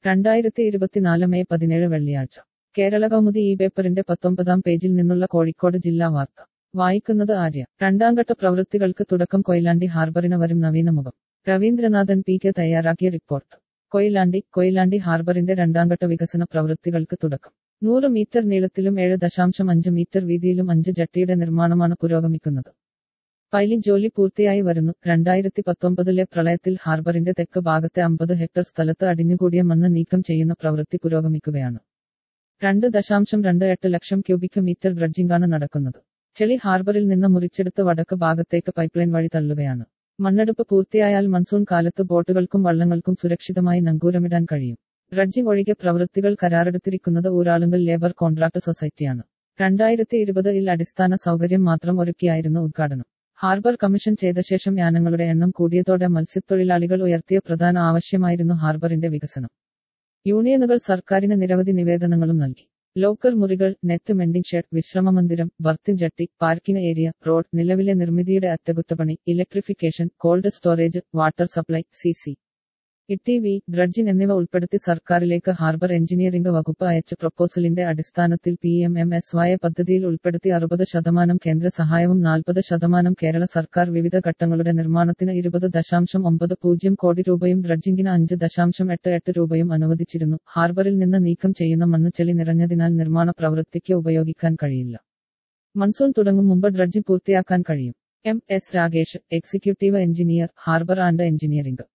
രണ്ടായിരത്തി ഇരുപത്തിനാല് മെയ് പതിനേഴ് വെള്ളിയാഴ്ച കേരള കൗമുദി ഈ പേപ്പറിന്റെ പത്തൊമ്പതാം പേജിൽ നിന്നുള്ള കോഴിക്കോട് ജില്ലാ വാർത്ത വായിക്കുന്നത് ആര്യ രണ്ടാംഘട്ട പ്രവൃത്തികൾക്ക് തുടക്കം കൊയിലാണ്ടി ഹാർബറിന് വരും നവീന മുഖം രവീന്ദ്രനാഥൻ പി കെ തയ്യാറാക്കിയ റിപ്പോർട്ട് കൊയിലാണ്ടി കൊയിലാണ്ടി ഹാർബറിന്റെ രണ്ടാംഘട്ട വികസന പ്രവൃത്തികൾക്ക് തുടക്കം നൂറ് മീറ്റർ നീളത്തിലും ഏഴ് ദശാംശം അഞ്ച് മീറ്റർ വീതിയിലും അഞ്ച് ജട്ടിയുടെ നിർമ്മാണമാണ് പുരോഗമിക്കുന്നത് പൈലിംഗ് ജോലി പൂർത്തിയായി വരുന്നു രണ്ടായിരത്തി പത്തൊമ്പതിലെ പ്രളയത്തിൽ ഹാർബറിന്റെ തെക്ക് ഭാഗത്തെ അമ്പത് ഹെക്ടർ സ്ഥലത്ത് അടിഞ്ഞുകൂടിയ മണ്ണ് നീക്കം ചെയ്യുന്ന പ്രവൃത്തി പുരോഗമിക്കുകയാണ് രണ്ട് ദശാംശം രണ്ട് എട്ട് ലക്ഷം ക്യൂബിക് മീറ്റർ ഡ്രഡ്ജിംഗാണ് നടക്കുന്നത് ചെളി ഹാർബറിൽ നിന്ന് മുറിച്ചെടുത്ത് വടക്ക് ഭാഗത്തേക്ക് പൈപ്പ്ലൈൻ വഴി തള്ളുകയാണ് മണ്ണെടുപ്പ് പൂർത്തിയായാൽ മൺസൂൺ കാലത്ത് ബോട്ടുകൾക്കും വള്ളങ്ങൾക്കും സുരക്ഷിതമായി നങ്കൂരമിടാൻ കഴിയും ഡ്രഡ്ജിംഗ് ഒഴികെ പ്രവൃത്തികൾ കരാറെടുത്തിരിക്കുന്നത് ഊരാളുങ്കൽ ലേബർ കോൺട്രാക്ട് സൊസൈറ്റിയാണ് രണ്ടായിരത്തി ഇരുപതിൽ അടിസ്ഥാന സൗകര്യം മാത്രം ഒരുക്കിയായിരുന്നു ഉദ്ഘാടനം ഹാർബർ കമ്മീഷൻ ചെയ്ത ശേഷം യാനങ്ങളുടെ എണ്ണം കൂടിയതോടെ മത്സ്യത്തൊഴിലാളികൾ ഉയർത്തിയ പ്രധാന ആവശ്യമായിരുന്നു ഹാർബറിന്റെ വികസനം യൂണിയനുകൾ സർക്കാരിന് നിരവധി നിവേദനങ്ങളും നൽകി ലോക്കർ മുറികൾ നെറ്റ് മെൻഡിംഗ് ഷെഡ് വിശ്രമമന്ദിരം berthing jetty parking area road നിലവിലെ നിർമ്മിതിയുടെ അറ്റകുറ്റപ്പണി electrification cold storage water supply C C E V dredging എന്നിവ ഉൾപ്പെടുത്തി സർക്കാരിലേക്ക് ഹാർബർ എഞ്ചിനീയറിംഗ് വകുപ്പ് അയച്ച പ്രപ്പോസലിന്റെ അടിസ്ഥാനത്തിൽ പി എം എം എസ് വായ പദ്ധതിയിൽ ഉൾപ്പെടുത്തി അറുപത് ശതമാനം കേന്ദ്ര സഹായവും നാൽപ്പത് ശതമാനം കേരള സർക്കാർ വിവിധ ഘട്ടങ്ങളുടെ നിർമ്മാണത്തിന് ഇരുപത് ദശാംശം ഒമ്പത് പൂജ്യം കോടി രൂപയും ഡ്രഡ്ജിംഗിന് അഞ്ച് ദശാംശം എട്ട് എട്ട് രൂപയും അനുവദിച്ചിരുന്നു ഹാർബറിൽ നിന്ന് നീക്കം ചെയ്യുന്ന മണ്ണ് ചെളി നിറഞ്ഞതിനാൽ നിർമ്മാണ പ്രവൃത്തിക്ക് ഉപയോഗിക്കാൻ കഴിയില്ല മൺസൂൺ തുടങ്ങും മുമ്പ് ഡ്രഡ്ജിംഗ് പൂർത്തിയാക്കാൻ കഴിയും M S Ragesh executive engineer harbour and engineering